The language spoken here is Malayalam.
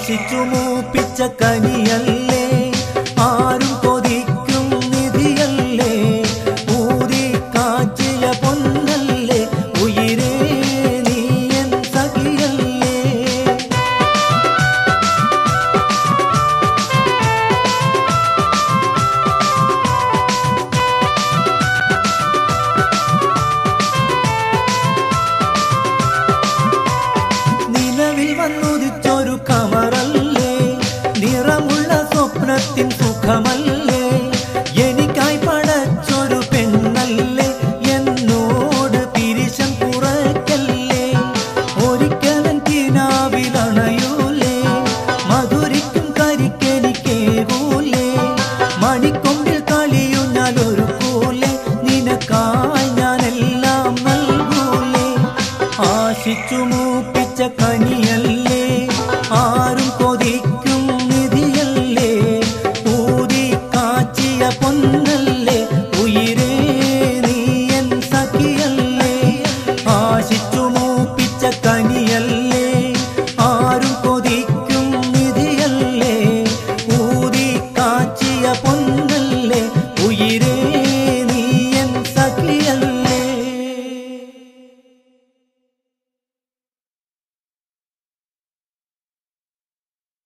ആശിച്ചു മൂപ്പിച്ച കനിയല്ലേ ആരും കൊതിക്കും നിധിയല്ലേ ഊതി കാച്ചിയ പൊന്നല്ലേ ഉയിരേ നീയൻ സഖിയല്ലേ നിലവിൽ വന്നുദിച്ചൊരു കമറല്ലേ നിറമുള്ള സ്വപ്നത്തിൻ സുഖമല്ലേ എനിക്കായി പടച്ചൊരു പെണ്ണല്ലേ എന്നോട് പിരിശം കുറയ്ക്കല്ലേ ഒരിക്കലൻ കിനാവിലണയൂലേ മധുരിക്കും കരിക്കെനിക്കേകൂലേ മണിക്കൊമ്പിൽ കളിയുഞ്ഞാൽ ഒരു കൂലേ നിനക്കായി ഞാനെല്ലാം നൽകൂലേ ആശിച്ചു മൂപ്പിച്ച കനിയല്ലേ ആരും കൊതിക്കും നിധിയല്ലേ ഊതി കാച്ചിയ പൊന്നല്ലേ ഉയിരേ നീയൻ സഖിയല്ലേ ആശിച്ചു മൂപ്പിച്ച കനിയല്ലേ